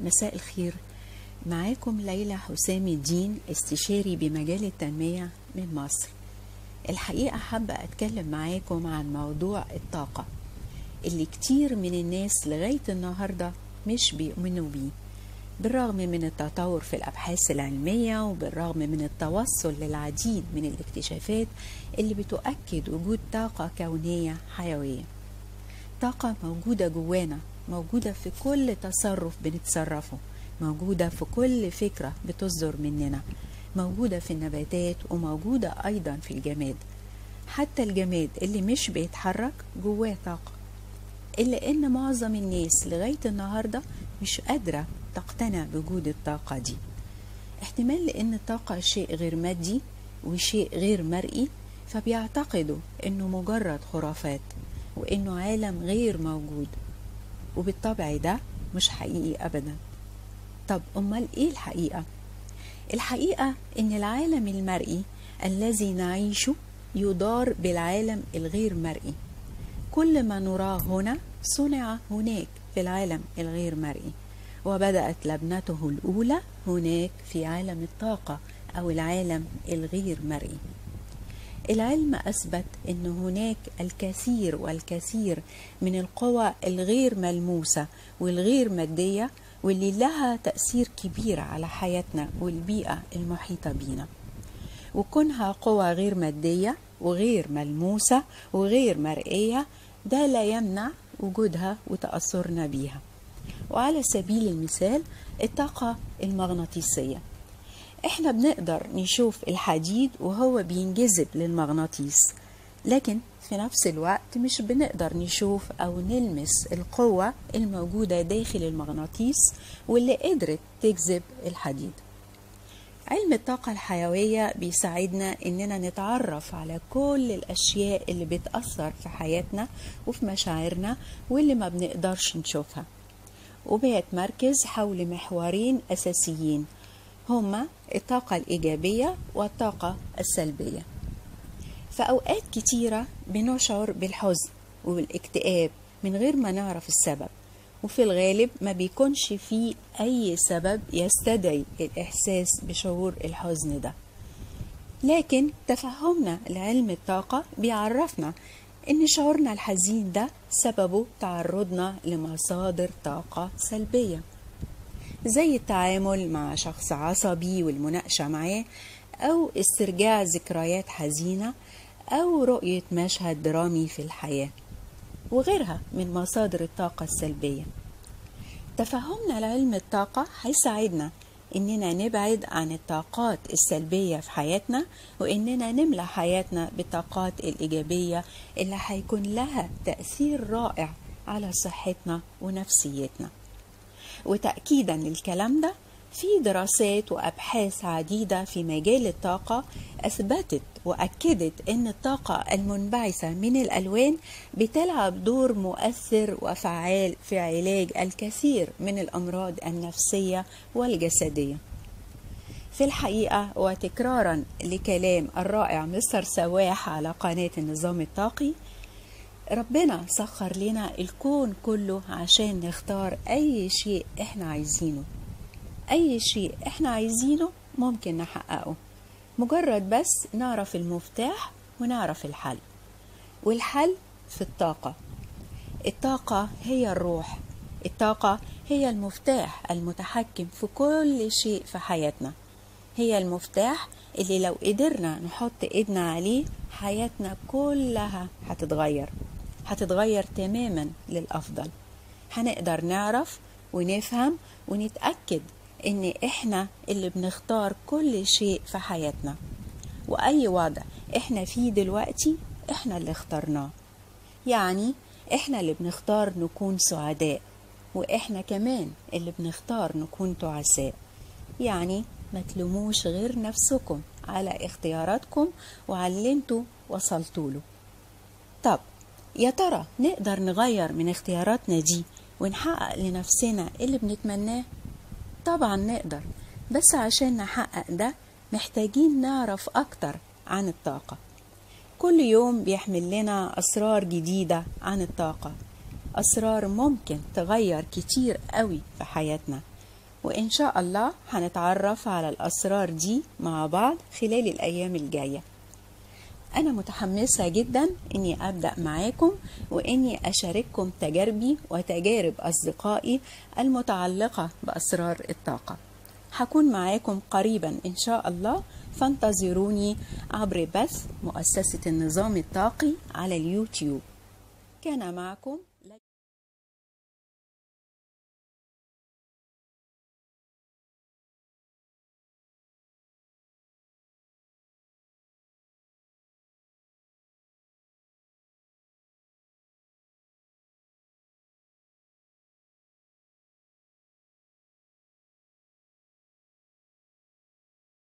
مساء الخير معاكم ليلى حسام الدين استشاري بمجال التنمية من مصر الحقيقة حابة أتكلم معاكم عن موضوع الطاقة اللي كتير من الناس لغاية النهاردة مش بيؤمنوا بيه بالرغم من التطور في الأبحاث العلمية وبالرغم من التوصل للعديد من الاكتشافات اللي بتؤكد وجود طاقة كونية حيوية طاقة موجودة جوانا موجودة في كل تصرف بنتصرفه موجودة في كل فكرة بتصدر مننا موجودة في النباتات وموجودة أيضا في الجماد حتى الجماد اللي مش بيتحرك جواه طاقة إلا إن معظم الناس لغاية النهاردة مش قادرة تقتنع بوجود الطاقة دي احتمال لأن الطاقة شيء غير مادي وشيء غير مرئي فبيعتقدوا إنه مجرد خرافات وإنه عالم غير موجود وبالطبع ده مش حقيقي أبدا طب أمال إيه الحقيقة؟ الحقيقة إن العالم المرئي الذي نعيشه يدار بالعالم الغير مرئي كل ما نراه هنا صنع هناك في العالم الغير مرئي وبدأت لبنته الأولى هناك في عالم الطاقة أو العالم الغير مرئي العلم أثبت أن هناك الكثير والكثير من القوى الغير ملموسة والغير مادية واللي لها تأثير كبير على حياتنا والبيئة المحيطة بينا وكونها قوى غير مادية وغير ملموسة وغير مرئية ده لا يمنع وجودها وتأثرنا بيها وعلى سبيل المثال الطاقة المغناطيسية احنا بنقدر نشوف الحديد وهو بينجذب للمغناطيس لكن في نفس الوقت مش بنقدر نشوف او نلمس القوة الموجودة داخل المغناطيس واللي قدرت تجذب الحديد علم الطاقة الحيوية بيساعدنا إننا نتعرف على كل الأشياء اللي بتأثر في حياتنا وفي مشاعرنا واللي ما بنقدرش نشوفها وبيتمركز حول محورين أساسيين هما الطاقة الإيجابية والطاقة السلبية في أوقات كتيرة بنشعر بالحزن وبالاكتئاب من غير ما نعرف السبب وفي الغالب ما بيكونش فيه أي سبب يستدعي الإحساس بشعور الحزن ده لكن تفهمنا لعلم الطاقة بيعرفنا إن شعورنا الحزين ده سببه تعرضنا لمصادر طاقة سلبية زي التعامل مع شخص عصبي والمناقشة معاه أو استرجاع ذكريات حزينة أو رؤية مشهد درامي في الحياة وغيرها من مصادر الطاقة السلبية تفهمنا لعلم الطاقة هيساعدنا إننا نبعد عن الطاقات السلبية في حياتنا وإننا نملى حياتنا بالطاقات الإيجابية اللي هيكون لها تأثير رائع على صحتنا ونفسيتنا وتأكيدا للكلام ده في دراسات وأبحاث عديدة في مجال الطاقة أثبتت وأكدت أن الطاقة المنبعثة من الألوان بتلعب دور مؤثر وفعال في علاج الكثير من الأمراض النفسية والجسدية في الحقيقة وتكرارا لكلام الرائع مستر سواح على قناة النظام الطاقي ربنا سخر لنا الكون كله عشان نختار أي شيء إحنا عايزينه أي شيء إحنا عايزينه ممكن نحققه مجرد بس نعرف المفتاح ونعرف الحل والحل في الطاقة الطاقة هي الروح الطاقة هي المفتاح المتحكم في كل شيء في حياتنا هي المفتاح اللي لو قدرنا نحط ايدنا عليه حياتنا كلها هتتغير هتتغير تماما للأفضل هنقدر نعرف ونفهم ونتأكد ان احنا اللي بنختار كل شيء في حياتنا واي وضع احنا فيه دلوقتي احنا اللي اخترناه يعني احنا اللي بنختار نكون سعداء واحنا كمان اللي بنختار نكون تعساء يعني ما تلوموش غير نفسكم على اختياراتكم وعلى اللي انتوا وصلتوا له طب يا ترى نقدر نغير من اختياراتنا دي ونحقق لنفسنا اللي بنتمناه طبعا نقدر بس عشان نحقق ده محتاجين نعرف أكتر عن الطاقة كل يوم بيحمل لنا أسرار جديدة عن الطاقة أسرار ممكن تغير كتير قوي في حياتنا وإن شاء الله هنتعرف على الأسرار دي مع بعض خلال الأيام الجاية أنا متحمسة جدا إني أبدأ معاكم وإني أشارككم تجاربي وتجارب أصدقائي المتعلقة بأسرار الطاقة هكون معاكم قريبا إن شاء الله فانتظروني عبر بث مؤسسة النظام الطاقي على اليوتيوب كان معكم